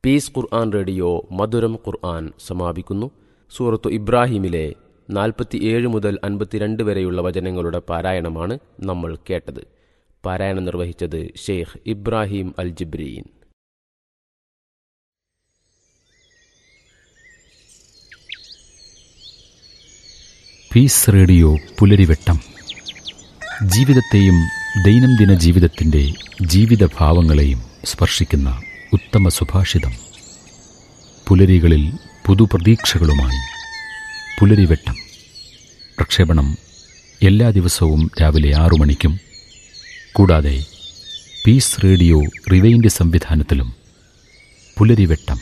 piece ഖുർആൻ radio മധുരം ഖുർആൻ സമാപിക്കുന്നു സൂറത്തു ഇബ്രാഹിമിലെ നാൽപ്പത്തിയേഴ് മുതൽ അൻപത്തിരണ്ട് വരെയുള്ള വചനങ്ങളുടെ പാരായണമാണ് നമ്മൾ കേട്ടത് പാരായണം നിർവഹിച്ചത് Sheikh Ibrahim al Jibreen peace radio Pularivettam ജീവിതത്തെയും ദൈനംദിന ജീവിതത്തിൻ്റെ ജീവിതഭാവങ്ങളെയും സ്പർശിക്കുന്ന ഉത്തമ സുഭാഷിതം പുലരികളിൽ പുതുപ്രതീക്ഷകളുമായി പുലരിവെട്ടം പ്രക്ഷേപണം എല്ലാ ദിവസവും രാവിലെ ആറു മണിക്കും കൂടാതെ പീസ് റേഡിയോ റിവൈൻഡ് സംവിധാനത്തിലും പുലരിവെട്ടം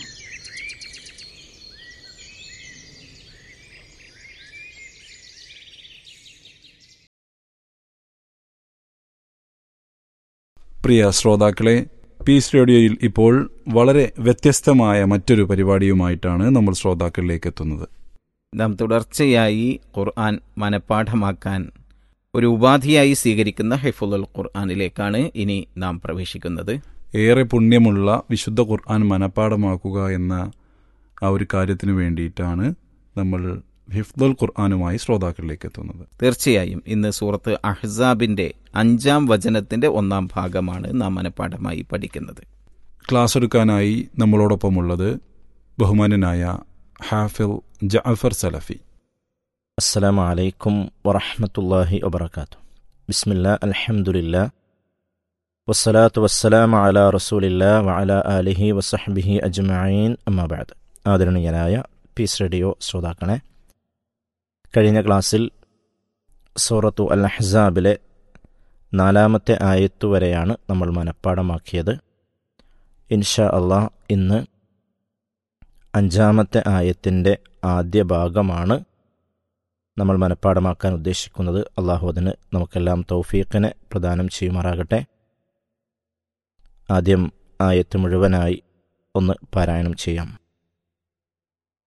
പ്രിയ ശ്രോതാക്കളെ പീസ് റേഡിയോയിൽ ഇപ്പോൾ വളരെ വ്യത്യസ്തമായ മറ്റൊരു പരിപാടിയുമായിട്ടാണ് നമ്മൾ ശ്രോതാക്കളിലേക്ക് എത്തുന്നത് നാം തുടർച്ചയായി ഖുർആൻ മനഃപ്പാഠമാക്കാൻ ഒരു ഉപാധിയായി സ്വീകരിക്കുന്ന ഹെഫുൽ ഖുർആനിലേക്കാണ് ഇനി നാം പ്രവേശിക്കുന്നത് ഏറെ പുണ്യമുള്ള വിശുദ്ധ ഖുർആൻ മനഃപ്പാടമാക്കുക എന്ന ആ ഒരു കാര്യത്തിന് വേണ്ടിയിട്ടാണ് നമ്മൾ ഹിഫ്ദുൽ ഖുർആനുമായി ശ്രോതാക്കളിലേക്ക് എത്തുന്നത് തീർച്ചയായും ഇന്ന് സൂറത്ത് അഹ്സാബിന്റെ അഞ്ചാം വചനത്തിന്റെ ഒന്നാം ഭാഗമാണ് നാം മനഃപ്പാഠമായി പഠിക്കുന്നത് ക്ലാസ് എടുക്കാനായി നമ്മളോടൊപ്പമുള്ളത് ബഹുമാനനായ ഹാഫിൽ ജഅഫർ സലഫി السلام عليكم ورحمة الله وبركاته بسم الله الحمد لله والصلاة والسلام على رسول الله وعلى آله وصحبه أجمعين أما بعد ആദരണീയനായ പീസ് റേഡിയോ ശ്രോതാക്കളെ കഴിഞ്ഞ ക്ലാസ്സിൽ സൂറത്തു അൽ അഹ്സാബിലെ നാലാമത്തെ ആയത്തു വരെയാണ് നമ്മൾ മനഃപ്പാടമാക്കിയത് ഇൻഷാ അള്ളാഹ് ഇന്ന് അഞ്ചാമത്തെ ആയത്തിൻ്റെ ആദ്യ ഭാഗമാണ് നമ്മൾ മനഃപ്പാടമാക്കാൻ ഉദ്ദേശിക്കുന്നത് അള്ളാഹു അതിന് നമുക്കെല്ലാം തൗഫീഖിനെ പ്രദാനം ചെയ്യുമാറാകട്ടെ ആദ്യം ആയത്ത് മുഴുവനായി ഒന്ന് പാരായണം ചെയ്യാം